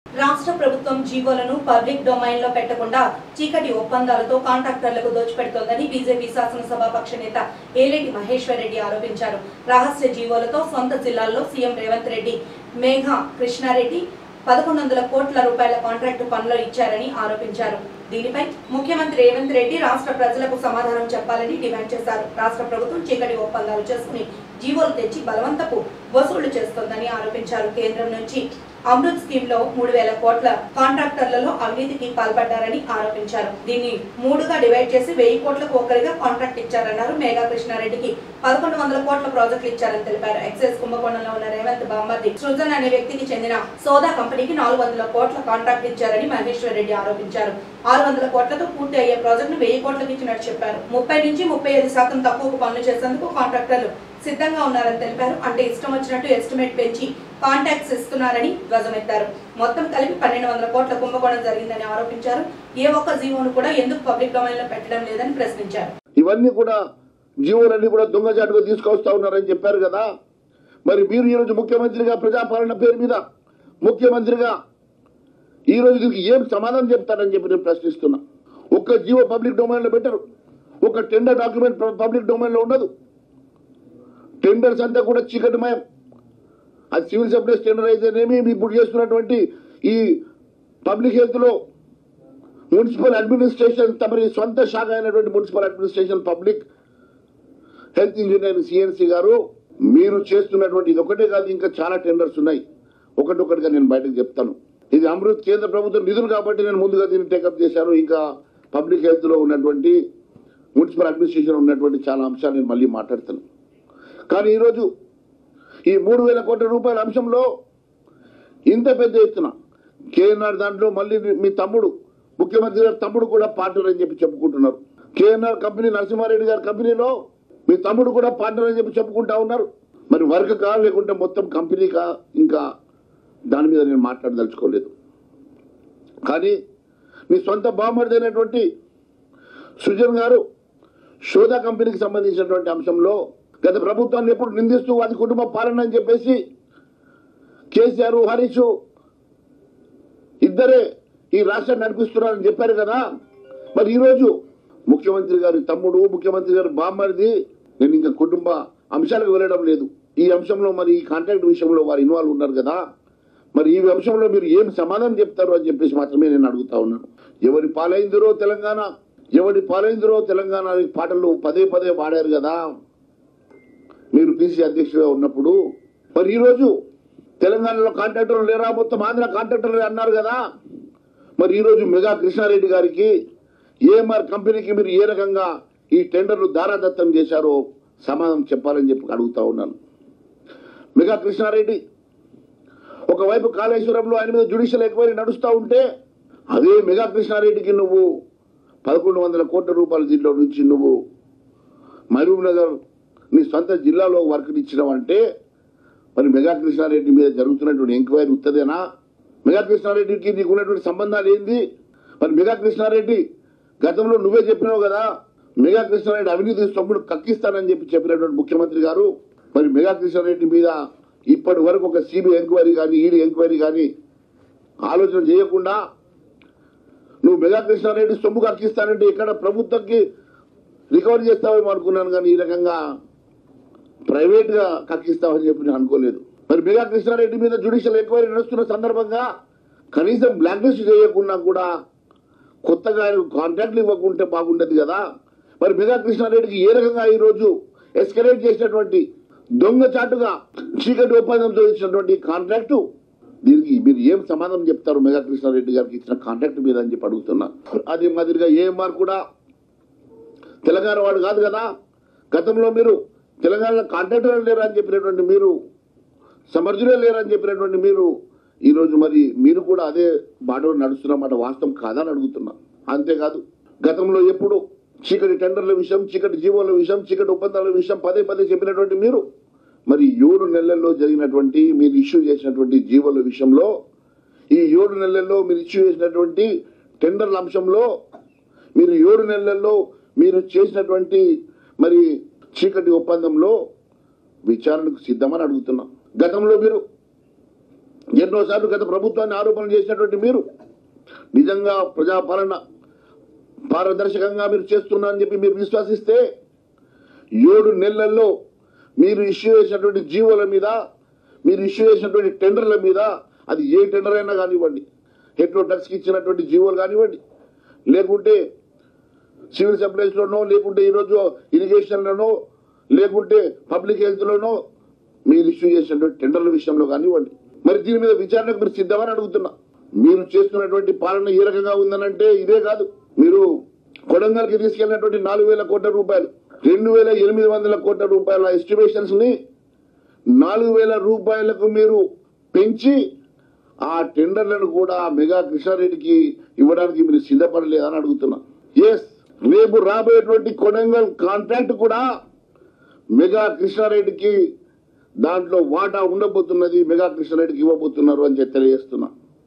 రాష్ట్ర ప్రభుత్వం జీవోలను public domain లో పెట్టకుండా చీకటి ఒప్పందాలతో కాంట్రాక్టర్లకు దోచిపెడుతోందని బీజేపీ శాసనసభాపక్ష నేత ఏలేటి మహేశ్వర్ రెడ్డి ఆరోపించారు రహస్య జీవోలతో సొంత జిల్లాల్లో సీఎం రేవంత్ రెడ్డి మేఘా కృష్ణారెడ్డి పదకొండు వందల కోట్ల రూపాయల కాంట్రాక్టు పనులు ఇచ్చారని ఆరోపించారు దీనిపై ముఖ్యమంత్రి రేవంత్ రెడ్డి రాష్ట్ర ప్రజలకు సమాధానం చెప్పాలని డిమాండ్ చేశారు రాష్ట్ర ప్రభుత్వం చీకటి ఒప్పందాలు చేసుకుని జీవోలు తెచ్చి బలవంతపు వసూళ్లు చేస్తోందని ఆరోపించారు కేంద్రం నుంచి అమృత్ స్కీమ్ లో మూడు వేల కోట్ల కాంట్రాక్టర్లలో అవినీతికి పాల్పడ్డారని ఆరోపించారు దీన్ని మూడుగా డివైడ్ చేసి వెయ్యి కోట్లకు ఒక్కరిగా కాంట్రాక్ట్ ఇచ్చారన్నారు మేఘా కృష్ణారెడ్డికి పదకొండు వందల కోట్ల ప్రాజెక్టులు ఇచ్చారని తెలిపారు ఎక్సైజ్ కుంభకోణంలో ఉన్న రేవంత్ బామ్మర్ది సృజన్ అనే వ్యక్తికి చెందిన సోదా కంపెనీకి నాలుగు వందల కోట్ల కాంట్రాక్ట్ ఇచ్చారని మహేశ్వర్ రెడ్డి ఆరోపించారు ఆరు వందల కోట్లతో పూర్తి అయ్యే ప్రాజెక్టును వెయ్యి కోట్లకు ఇచ్చినట్టు చెప్పారు ముప్పై నుంచి ముప్పై ఐదు శాతం తక్కువకు పనులు చేసేందుకు కాంట్రాక్టర్లు సిద్ధంగా ఉన్నారని తెలిపారు అంటే ఇష్టం వచ్చినట్టు ఎస్టిమేట్ పెంచి కాంటాక్ట్స్ ఇస్తున్నారని ధ్వజమెత్తారు మొత్తం కలిపి పన్నెండు వందల కోట్ల కుంభకోణం జరిగిందని ఆరోపించారు ఏ ఒక్క జీవోను కూడా ఎందుకు పబ్లిక్ డొమైన్ లో పెట్టడం లేదని ప్రశ్నించారు ఇవన్నీ కూడా జీవోలన్నీ కూడా దొంగచాటుగా తీసుకొస్తా ఉన్నారని చెప్పారు కదా మరి మీరు ఈరోజు ముఖ్యమంత్రిగా ప్రజాపాలన పేరు మీద ముఖ్యమంత్రిగా ఈ రోజు దీనికి ఏం సమాధానం చెప్తారని చెప్పి నేను ప్రశ్నిస్తున్నా ఒక్క జీవో పబ్లిక్ డొమైన్ లో పెట్టరు ఒక టెండర్ డాక్యుమెంట్ పబ్లిక్ డొమైన్ లో ఉండదు టెండర్స్ అంతా కూడా చీకటిమయం అది సివిల్ సప్లైస్ టెండర్ అయితేనేమి ఇప్పుడు చేస్తున్నటువంటి ఈ పబ్లిక్ హెల్త్ లో మున్సిపల్ అడ్మినిస్ట్రేషన్ తమరి సొంత శాఖ అయినటువంటి municipal administration public health engineer CNC గారు మీరు చేస్తున్నటువంటి ఇది ఒకటే కాదు ఇంకా చాలా టెండర్స్ ఉన్నాయి ఒకటొకటిగా నేను బయటకు చెప్తాను ఇది అమృత్ కేంద్ర ప్రభుత్వం నిధులు కాబట్టి నేను ముందుగా దీన్ని టేకప్ చేశాను ఇంకా పబ్లిక్ హెల్త్ లో ఉన్నటువంటి మున్సిపల్ అడ్మినిస్ట్రేషన్ ఉన్నటువంటి చాలా అంశాలు నేను మళ్ళీ మాట్లాడతాను కానీ ఈరోజు ఈ మూడు వేల కోట్ల రూపాయల అంశంలో ఇంత పెద్ద ఎత్తున కేఎన్ఆర్ దాంట్లో మళ్ళీ మీ తమ్ముడు ముఖ్యమంత్రి గారి తమ్ముడు కూడా పార్ట్నర్ అని చెప్పి చెప్పుకుంటున్నారు కేఎన్ఆర్ కంపెనీ నరసింహారెడ్డి గారి కంపెనీలో మీ తమ్ముడు కూడా పార్ట్నర్ అని చెప్పి చెప్పుకుంటా ఉన్నారు మరి వర్క్ కా లేకుంటే మొత్తం కంపెనీకా ఇంకా దాని మీద నేను మాట్లాడదలుచుకోలేదు కానీ మీ సొంత బామర్ది అయినటువంటి సుజన్ గారు శోధా కంపెనీకి సంబంధించినటువంటి అంశంలో గత ప్రభుత్వాన్ని ఎప్పుడు నిందిస్తూ అది కుటుంబ పాలన అని చెప్పేసి కేసీఆర్ హరీష్ ఇద్దరే ఈ రాష్ట్రాన్ని నడిపిస్తున్నారని చెప్పారు కదా మరి ఈరోజు ముఖ్యమంత్రి గారి తమ్ముడు ముఖ్యమంత్రి గారి బామ్మరిది నేను ఇంకా కుటుంబ అంశాలకు వెళ్ళడం లేదు ఈ అంశంలో మరి ఈ కాంట్రాక్ట్ విషయంలో వారు ఇన్వాల్వ్ ఉన్నారు కదా మరి ఈ అంశంలో మీరు ఏం సమాధానం చెప్తారు అని చెప్పేసి మాత్రమే నేను అడుగుతా ఉన్నాను ఎవరి పాలైందిరో తెలంగాణ ఎవరి పాలైందిరో తెలంగాణ అనే పాటలు పదే పదే పాడారు కదా మీరు పీసీ అధ్యక్షుడిగా ఉన్నప్పుడు మరి ఈరోజు తెలంగాణలో కాంట్రాక్టర్లు లేరా మొత్తం ఆంధ్ర కాంట్రాక్టర్లు అన్నారు కదా మరి ఈరోజు మెగా కృష్ణారెడ్డి గారికి ఏఎంఆర్ కంపెనీకి మీరు ఏ రకంగా ఈ టెండర్లు దారాదత్తం చేశారో సమాధానం చెప్పాలని చెప్పి అడుగుతా ఉన్నాను మెగా కృష్ణారెడ్డి ఒకవైపు కాళేశ్వరంలో ఆయన మీద జ్యుడిషియల్ ఎంక్వైరీ నడుస్తూ ఉంటే అదే మెగా కృష్ణారెడ్డికి నువ్వు పదకొండు వందల కోట్ల రూపాయల దీంట్లో నుంచి నువ్వు మహబూబ్ నగర్ నీ సొంత జిల్లాలో వర్క్ ఇచ్చినావంటే మరి మెగా కృష్ణారెడ్డి మీద జరుగుతున్నటువంటి ఎంక్వైరీ ఉత్తదేనా మెగా కృష్ణారెడ్డికి నీకు ఉన్నటువంటి సంబంధాలు ఏంది మరి మెగా కృష్ణారెడ్డి గతంలో నువ్వే చెప్పినావు కదా మెగా కృష్ణారెడ్డి అవినీతి సొమ్మును కక్కిస్తానని చెప్పి చెప్పినటువంటి ముఖ్యమంత్రి గారు మరి మెగా కృష్ణారెడ్డి మీద ఇప్పటి వరకు ఒక సిబిఐ ఎంక్వైరీ కానీ ఈడీ ఎంక్వైరీ కానీ ఆలోచన చేయకుండా నువ్వు మెగా కృష్ణారెడ్డి సొమ్ము కక్కిస్తానంటే ఇక్కడ ప్రభుత్వంకి రికవరీ చేస్తావేమో అనుకున్నాను కానీ ఈ రకంగా ప్రైవేట్ గా కక్కిస్తామని చెప్పి నేను అనుకోలేదు మరి మెగా కృష్ణారెడ్డి మీద జ్యుడిషియల్ ఎంక్వైరీ నడుస్తున్న సందర్భంగా కనీసం బ్లాక్ లిస్ట్ చేయకుండా కూడా కొత్తగా కాంట్రాక్ట్లు ఇవ్వకుంటే బాగుండదు కదా మరి మెగా కృష్ణారెడ్డికి ఏ రకంగా ఈ రోజు ఎస్కలేట్ చేసినటువంటి దొంగచాటుగా చీకటి ఒప్పందంతో ఇచ్చినటువంటి కాంట్రాక్టు దీనికి మీరు ఏం సమాధానం చెప్తారు మెగా కృష్ణారెడ్డి గారికి ఇచ్చిన కాంట్రాక్ట్ మీద అని చెప్పి అడుగుతున్నా అదే మాదిరిగా ఏఎంఆర్ కూడా తెలంగాణ వాడు కాదు కదా గతంలో మీరు తెలంగాణలో కాంట్రాక్టర్ లేరు అని చెప్పినటువంటి మీరు సమర్థులే లేరు అని చెప్పినటువంటి మీరు ఈ రోజు మరి మీరు కూడా అదే బాటలో నడుస్తున్నమాట వాస్తవం కాదని అడుగుతున్నా అంతేకాదు గతంలో ఎప్పుడు చీకటి టెండర్ల విషయం చీకటి జీవోల విషయం చీకటి ఒప్పందాల విషయం పదే పదే చెప్పినటువంటి మీరు మరి ఏడు నెలల్లో జరిగినటువంటి మీరు ఇష్యూ చేసినటువంటి జీవోల విషయంలో ఈ ఏడు నెలల్లో మీరు ఇష్యూ చేసినటువంటి టెండర్ల అంశంలో మీరు ఏడు నెలల్లో మీరు చేసినటువంటి మరి చీకటి ఒప్పందంలో విచారణకు సిద్ధమని అడుగుతున్నాం గతంలో మీరు ఎన్నోసార్లు గత ప్రభుత్వాన్ని ఆరోపణలు చేసినటువంటి మీరు నిజంగా ప్రజాపాలన పారదర్శకంగా మీరు చేస్తున్నారని చెప్పి మీరు విశ్వసిస్తే ఏడు నెలల్లో మీరు ఇష్యూ చేసినటువంటి జీవోల మీద మీరు ఇష్యూ చేసినటువంటి టెండర్ల మీద అది ఏ టెండర్ అయినా కానివ్వండి హెట్రోటక్స్కి ఇచ్చినటువంటి జీవోలు కానివ్వండి లేకుంటే సివిల్ సప్లైస్లోనో లేకుంటే ఈరోజు ఇరిగేషన్లోనో లేకుంటే పబ్లిక్ హెల్త్లోనో మీరు ఇష్యూ చేసినటువంటి టెండర్ల విషయంలో కానివ్వండి మరి దీని మీద విచారణకు మీరు సిద్ధమని అడుగుతున్నా మీరు చేస్తున్నటువంటి పాలన ఏ రకంగా ఉందనంటే ఇదే కాదు మీరు కొడంగల్కి తీసుకెళ్లినటువంటి నాలుగు వేల కోట్ల రూపాయలు రెండు వేల ఎనిమిది వందల కోట్ల రూపాయల ఎస్టిమేషన్స్ ని నాలుగు వేల రూపాయలకు మీరు పెంచి ఆ టెండర్లను కూడా మెగా కృష్ణారెడ్డికి ఇవ్వడానికి మీరు సిద్ధపడలేదని అడుగుతున్నా ఎస్ రేపు రాబోయేటువంటి కొడంగల్ కాంట్రాక్ట్ కూడా మెగా కృష్ణారెడ్డికి దాంట్లో వాటా ఉండబోతున్నది మెగా కృష్ణారెడ్డికి ఇవ్వబోతున్నారు అని చెప్పి తెలియజేస్తున్నా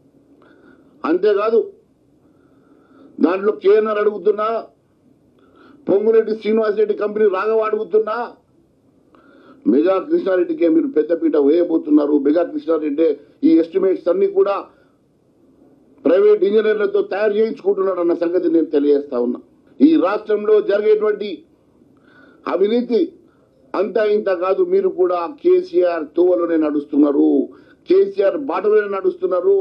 అంతేకాదు దాంట్లో కేఎన్ఆర్ అడుగుతున్నా పొంగురెడ్డి శ్రీనివాసరెడ్డి కంపెనీ రాఘవ అడుగుతున్నా మెగా కృష్ణారెడ్డికే మీరు పెద్దపీట వేయబోతున్నారు మెగా కృష్ణారెడ్డి ఈ ఎస్టిమేట్స్ అన్ని కూడా ప్రైవేట్ ఇంజనీర్లతో తయారు చేయించుకుంటున్నాడు అన్న సంగతి నేను తెలియజేస్తా ఉన్నా ఈ రాష్ట్రంలో జరిగేటువంటి అవినీతి అంతా ఇంత కాదు మీరు కూడా కేసీఆర్ తోవలోనే నడుస్తున్నారు కేసీఆర్ బాటలోనే నడుస్తున్నారు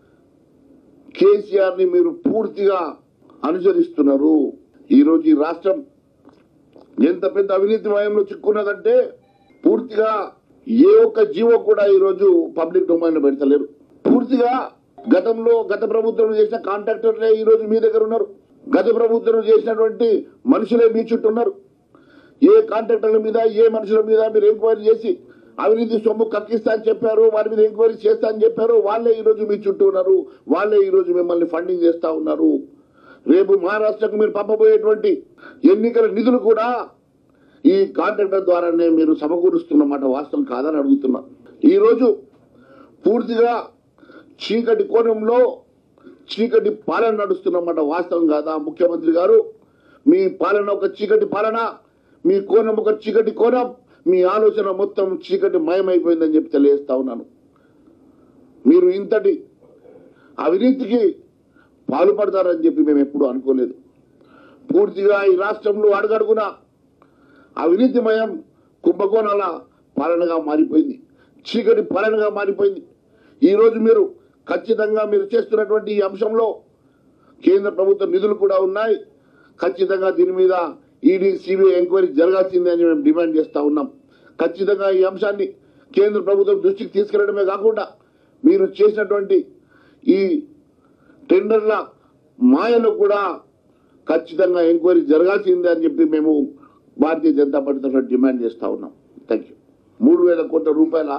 కేసీఆర్ ని మీరు పూర్తిగా అనుసరిస్తున్నారు ఈ రోజు ఈ రాష్ట్రం ఎంత పెద్ద అవినీతి మయంలో చిక్కున్నదంటే పూర్తిగా ఏ ఒక్క జీవో కూడా ఈ రోజు పబ్లిక్ డొమైన్ లో పెడతలేరు పూర్తిగా గతంలో గత ప్రభుత్వం చేసిన కాంట్రాక్టర్లే ఈ రోజు మీ దగ్గర ఉన్నారు గత ప్రభుత్వం చేసినటువంటి మనుషులే మీ చుట్టూ ఉన్నారు ఏ కాంట్రాక్టర్ల మీద ఏ మనుషుల మీద మీరు ఎంక్వైరీ చేసి అవినీతి సొమ్ము కక్కిస్తా అని చెప్పారు వారి మీద ఎంక్వైరీ చేస్తా అని చెప్పారు వాళ్ళే ఈ రోజు మీ చుట్టూ ఉన్నారు వాళ్ళే ఈ రోజు మిమ్మల్ని ఫండింగ్ చేస్తా ఉన్నారు రేపు మహారాష్ట్రకు మీరు పంపబోయేటువంటి ఎన్నికల నిధులు కూడా ఈ కాంట్రాక్టర్ ద్వారానే మీరు సమకూరుస్తున్నమాట వాస్తవం కాదని అడుగుతున్నా ఈ రోజు పూర్తిగా చీకటి కోణంలో చీకటి పాలన నడుస్తున్నమాట వాస్తవం కాదా ముఖ్యమంత్రి గారు మీ పాలన ఒక చీకటి పాలన మీ కోణం ఒక చీకటి కోణం మీ ఆలోచన మొత్తం చీకటి మయమైపోయిందని చెప్పి తెలియజేస్తా ఉన్నాను మీరు ఇంతటి అవినీతికి పాల్పడతారని చెప్పి మేము ఎప్పుడూ అనుకోలేదు పూర్తిగా ఈ రాష్ట్రంలో అడుగడుగున అవినీతిమయం కుంభకోణాల పాలనగా మారిపోయింది చీకటి పాలనగా మారిపోయింది ఈ రోజు మీరు ఖచ్చితంగా మీరు చేస్తున్నటువంటి ఈ అంశంలో కేంద్ర ప్రభుత్వ నిధులు కూడా ఉన్నాయి ఖచ్చితంగా దీని మీద ఈడీ సిబిఐ ఎంక్వైరీ జరగాల్సిందే అని మేము డిమాండ్ చేస్తా ఉన్నాం ఖచ్చితంగా ఈ అంశాన్ని కేంద్ర ప్రభుత్వం దృష్టికి తీసుకెళ్లడమే కాకుండా మీరు చేసినటువంటి ఈ టెండర్ల మాయను కూడా ఖచ్చితంగా ఎంక్వైరీ జరగాల్సిందే అని చెప్పి మేము భారతీయ జనతా పార్టీ తరఫున డిమాండ్ చేస్తా ఉన్నాం థ్యాంక్ యూ మూడు వేల కోట్ల రూపాయల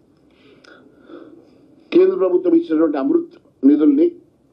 కేంద్ర ప్రభుత్వం ఇచ్చినటువంటి అమృత్ నిధుల్ని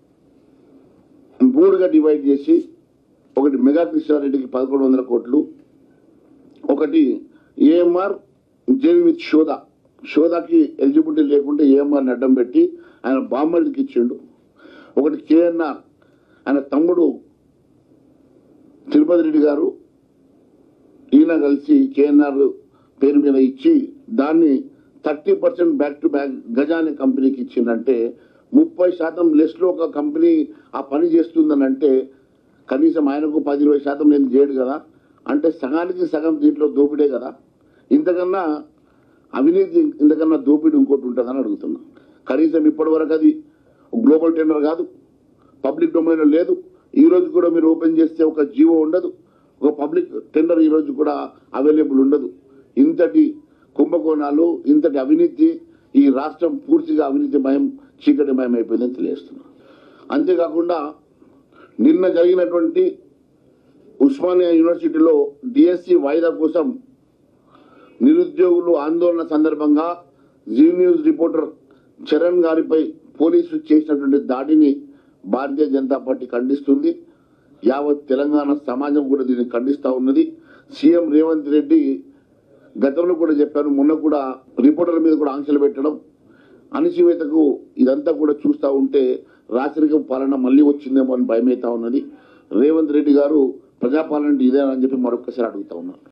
మూడుగా డివైడ్ చేసి ఒకటి మెగా కృష్ణారెడ్డికి పదకొండు వందల కోట్లు ఒకటి ఏఎంఆర్ జేవి విత్ షోదా షోదాకి ఎలిజిబిలిటీ లేకుంటే ఏఎంఆర్ని అడ్డం పెట్టి ఆయన బామ్మడికి ఇచ్చిండు ఒకటి కేఎన్ఆర్ ఆయన తమ్ముడు తిరుపతి రెడ్డి గారు ఈయన కలిసి కేఎన్ఆర్ పేరు మీద ఇచ్చి దాన్ని thirty percent back to back గజాని కంపెనీకి ఇచ్చిందంటే ముప్పై శాతం లెస్ లో ఒక కంపెనీ ఆ పని చేస్తుందని అంటే కనీసం ఆయనకు పది ఇరవై శాతం నేను చేయడు కదా అంటే సగానికి సగం దీంట్లో దోపిడే కదా ఇంతకన్నా అవినీతి ఇంతకన్నా దోపిడీ ఇంకోటి ఉంటుందని అడుగుతున్నా కనీసం ఇప్పటి వరకు అది గ్లోబల్ టెండర్ కాదు పబ్లిక్ డొమైన్ లేదు ఈ రోజు కూడా మీరు ఓపెన్ చేస్తే ఒక జీవో ఉండదు ఒక పబ్లిక్ టెండర్ ఈ రోజు కూడా అవైలబుల్ ఉండదు ఇంతటి కుంభకోణాలు ఇంతటి అవినీతి ఈ రాష్ట్రం పూర్తిగా అవినీతి మయం చీకటి మయం అయిపోయిందని తెలియజేస్తున్నాను అంతేకాకుండా నిన్న జరిగినటువంటి ఉస్మానియా యూనివర్సిటీలో డిఎస్సి వాయిదా కోసం నిరుద్యోగులు ఆందోళన సందర్భంగా జీ న్యూస్ రిపోర్టర్ చరణ్ గారిపై పోలీసులు చేసినటువంటి దాడిని భారతీయ జనతా పార్టీ ఖండిస్తుంది యావత్ తెలంగాణ సమాజం కూడా దీన్ని ఖండిస్తా ఉన్నది సీఎం రేవంత్ రెడ్డి గతంలో కూడా చెప్పారు మొన్న కూడా రిపోర్టర్ల మీద కూడా ఆంక్షలు పెట్టడం అణచివేతకు ఇదంతా కూడా చూస్తా ఉంటే రాచరిక పాలన మళ్ళీ వచ్చిందేమో అని భయమైతా ఉన్నది రేవంత్ రెడ్డి గారు ప్రజాపాలన అంటే ఇదేనా అని చెప్పి మరొకసారి అడుగుతా ఉన్నారు